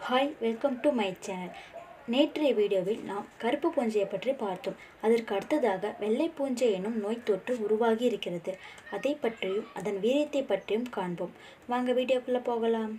hi welcome to my channel நேற்றைய வீடியோவில் நாம் கருப்பு பூஞ்சையை பற்றி பார்த்தோம் அதற்கு அடுத்ததாக வெள்ளை பூஞ்சை எனும் நோய் தொற்று உருவாகி இருக்கிறது அதை பற்றியும் அதன் வீரியத்தை பற்றியும் காண்போம் வாங்க வீடியோக்குள்ளே போகலாம்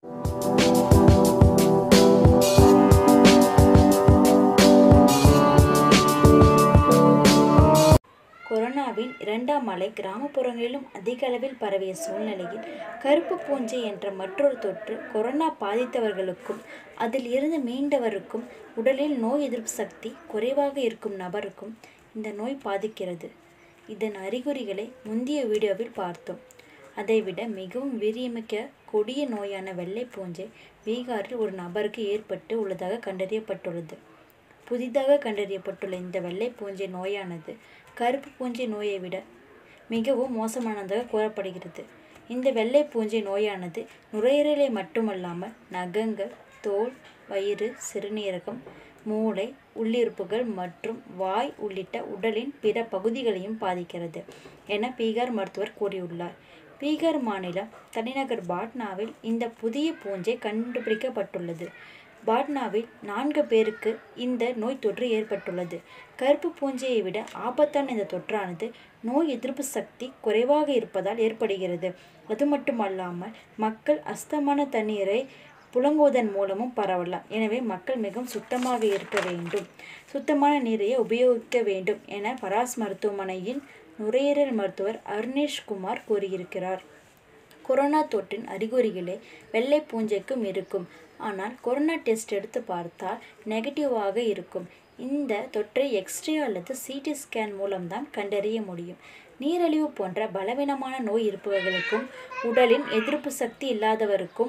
கொரோனாவின் இரண்டாம் அலை கிராமப்புறங்களிலும் அதிக அளவில் பரவிய சூழ்நிலையில் கருப்பு பூஞ்சை என்ற மற்றொரு தொற்று கொரோனா பாதித்தவர்களுக்கும் அதில் இருந்து மீண்டவருக்கும் உடலில் நோய் எதிர்ப்பு சக்தி குறைவாக இருக்கும் நபருக்கும் இந்த நோய் பாதிக்கிறது இதன் அறிகுறிகளை முந்தைய வீடியோவில் பார்த்தோம் அதைவிட மிகவும் வீரியமிக்க கொடிய நோயான வெள்ளை பூஞ்சை பீகாரில் ஒரு நபருக்கு ஏற்பட்டு உள்ளதாக கண்டறியப்பட்டுள்ளது புதிதாக கண்டறியப்பட்டுள்ள இந்த வெள்ளை பூஞ்சை நோயானது கருப்பு பூஞ்சை நோயை விட மிகவும் மோசமானதாக கூறப்படுகிறது இந்த வெள்ளை பூஞ்சை நோயானது நுரையீரலை மட்டுமல்லாமல் நகங்கள் தோல் வயிறு சிறுநீரகம் மூளை உள்ளிருப்புகள் மற்றும் வாய் உள்ளிட்ட உடலின் பிற பகுதிகளையும் பாதிக்கிறது என பீகார் மருத்துவர் கூறியுள்ளார் பீகார் மாநிலம் தலைநகர் பாட்னாவில் இந்த புதிய பூஞ்சை கண்டுபிடிக்கப்பட்டுள்ளது பாட்னாவில் நான்கு பேருக்கு இந்த நோய் தொற்று ஏற்பட்டுள்ளது கருப்பு பூஞ்சையை விட ஆபத்தான இந்த தொற்றானது நோய் எதிர்ப்பு சக்தி குறைவாக இருப்பதால் ஏற்படுகிறது அது மட்டுமல்லாமல் மக்கள் அஸ்தமான தண்ணீரை புழங்குவதன் மூலமும் பரவலாம் எனவே மக்கள் மிகவும் சுத்தமாக இருக்க வேண்டும் சுத்தமான நீரையே உபயோகிக்க வேண்டும் என பராஸ் மருத்துவமனையின் நுரையீரல் மருத்துவர் அர்னேஷ் குமார் கூறியிருக்கிறார் கொரோனா தொற்றின் அறிகுறிகளே வெள்ளை பூஞ்சைக்கும் இருக்கும் ஆனால் கொரோனா டெஸ்ட் எடுத்து பார்த்தால் நெகட்டிவாக இருக்கும் இந்த தொற்றை எக்ஸ்ரே அல்லது சிடி ஸ்கேன் மூலம்தான் கண்டறிய முடியும் நீரழிவு போன்ற பலவீனமான நோய் இருப்பவர்களுக்கும் உடலின் எதிர்ப்பு சக்தி இல்லாதவருக்கும்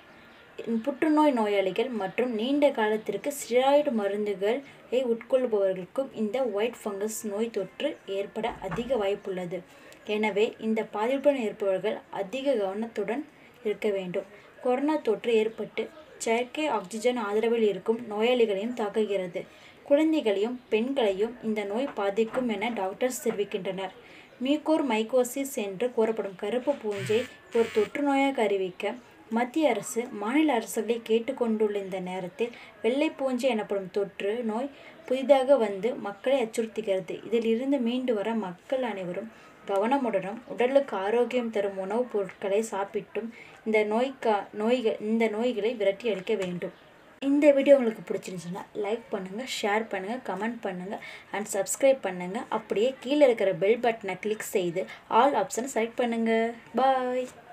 புற்றுநோய் நோயாளிகள் மற்றும் நீண்ட காலத்திற்கு ஸ்டிராய்டு மருந்துகளை உட்கொள்பவர்களுக்கும் இந்த ஒயிட் ஃபங்கஸ் நோய் தொற்று ஏற்பட அதிக வாய்ப்புள்ளது எனவே இந்த பாதிப்புடன் இருப்பவர்கள் அதிக கவனத்துடன் இருக்க வேண்டும் கொரோனா தொற்று ஏற்பட்டு செயற்கை ஆக்சிஜன் ஆதரவில் இருக்கும் நோயாளிகளையும் தாக்குகிறது குழந்தைகளையும் பெண்களையும் இந்த நோய் பாதிக்கும் என டாக்டர்ஸ் தெரிவிக்கின்றனர் மியூகோர் மைக்கோசிஸ் என்று கூறப்படும் கருப்பு பூஞ்சை ஒரு தொற்று நோயாக அறிவிக்க மத்திய அரசு மாநில அரசுகளை கேட்டுக்கொண்டுள்ள இந்த நேரத்தில் வெள்ளை பூஞ்சை எனப்படும் தொற்று நோய் புதிதாக வந்து மக்களை அச்சுறுத்துகிறது இதில் இருந்து மீண்டு வர மக்கள் அனைவரும் கவனமுடனும் உடலுக்கு ஆரோக்கியம் தரும் உணவுப் பொருட்களை சாப்பிட்டும் இந்த நோய்க்கா நோய்கள் இந்த நோய்களை விரட்டி அடிக்க வேண்டும் இந்த வீடியோ உங்களுக்கு பிடிச்சிருந்துச்சுன்னா லைக் பண்ணுங்கள் ஷேர் பண்ணுங்கள் கமெண்ட் பண்ணுங்கள் அண்ட் சப்ஸ்கிரைப் பண்ணுங்கள் அப்படியே கீழே இருக்கிற பெல் பட்டனை கிளிக் செய்து ஆல் ஆப்ஷனை செலக்ட் பண்ணுங்கள் பாய்